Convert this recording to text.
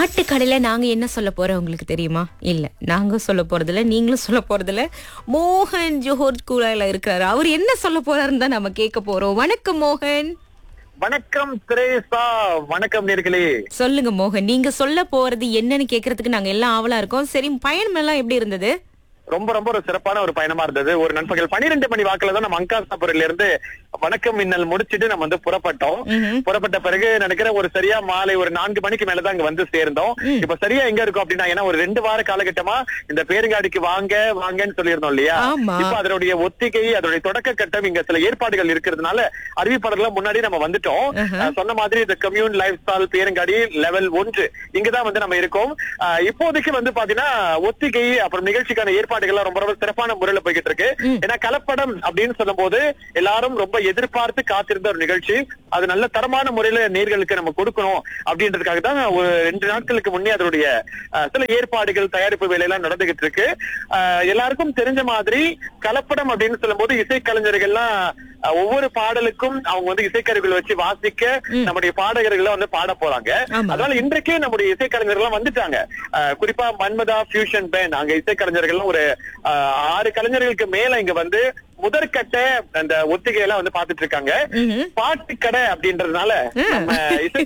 பாட்டு கடையில நாங்க என்ன சொல்ல போறோம் உங்களுக்கு தெரியுமா இல்ல நாங்க சொல்ல போறதில்ல நீங்களும் சொல்ல போறதில்ல மோகன் ஜோஹர் குழாயில இருக்கிறாரு அவர் என்ன சொல்ல போறாருன்னு தான் நம்ம கேட்க போறோம் வணக்கம் மோகன் வணக்கம் திரேசா வணக்கம் நேர்களே சொல்லுங்க மோகன் நீங்க சொல்ல போறது என்னன்னு கேக்குறதுக்கு நாங்க எல்லாம் ஆவலா இருக்கோம் சரி பயணம் எல்லாம் எப்படி இருந்தது ரொம்ப ரொம்ப ஒரு சிறப்பான ஒரு பயணமா இருந்தது ஒரு நண்பகல் பன்னிரெண்டு மணி வாக்குல தான் நம்ம அங்காசாபுரில இருந்து வணக்கம் மின்னல் முடிச்சிட்டு நம்ம வந்து புறப்பட்டோம் ம்ஹும். புறப்பட்ட பிறகு நினைக்கிறேன் ஒரு சரியா மாலை ஒரு நான்கு மணிக்கு மேலதான் அங்க வந்து சேர்ந்தோம் இப்ப சரியா எங்க இருக்கும் அப்படின்னா ஏன்னா ஒரு ரெண்டு வார காலகட்டமா இந்த பேருங்காடிக்கு வாங்க வாங்கன்னு சொல்லியிருந்தோம் இல்லையா ஆமா. இப்ப அதனுடைய ஒத்திகை அதனுடைய தொடக்க கட்டம் இங்க சில ஏற்பாடுகள் இருக்கிறதுனால அறிவிப்பாளர்கள் முன்னாடி நம்ம வந்துட்டோம் ஆஹா. அஹ் சொன்ன மாதிரி இந்த கம்யூன் லைஃப் ஸ்டைல் பேருங்காடி லெவல் ஒன்று இங்கதான் வந்து நம்ம இருக்கோம் அஹ் இப்போதைக்கு வந்து பாத்தீங்கன்னா ஒத்திகை அப்புறம் நிகழ்ச்சிக்கான ஏற்பாடுகள்லாம் ரொம்ப ரொம்ப சிறப்பான முறையில போய்கிட்டு இருக்கு ஏன்னா கலப்படம் அப்படின்னு சொல்லும் போது எல்லாரும் ரொம்ப எதிர்பார்த்து காத்திருந்த ஒரு நிகழ்ச்சி அது நல்ல தரமான முறையில நேர்களுக்கு நம்ம கொடுக்கணும் அப்படின்றதுக்காக தான் ஒரு ரெண்டு நாட்களுக்கு முன்னே அதனுடைய அஹ், சில ஏற்பாடுகள் தயாரிப்பு வேலையெல்லாம் நடந்துகிட்டு இருக்கு அஹ், எல்லாருக்கும் தெரிஞ்ச மாதிரி கலப்படம் அப்படின்னு சொல்லும் போது இசைக்கலைஞர்கள்லாம் அஹ், ஒவ்வொரு பாடலுக்கும் அவங்க வந்து இசைக்கருவிகளை வச்சு வாசிக்க நம்முடைய பாடகர்களை வந்து பாட போறாங்க ஆமா. அதனால இன்றைக்கே நம்முடைய இசைக்கலைஞர்கள் வந்துட்டாங்க அஹ், குறிப்பா மன்மதா ஃபியூஷன் பேண்ட் அங்க இசைக்கலைஞர்கள் ஒரு அஹ், ஆறு கலைஞர்களுக்கு மேல இங்க வந்து முதற்கட்ட அந்த ஒத்திகை எல்லாம் வந்து பாத்துட்டு இருக்காங்க ம்ஹும். பாட்டு கடை அப்படின்றதுனால நம்ம இசை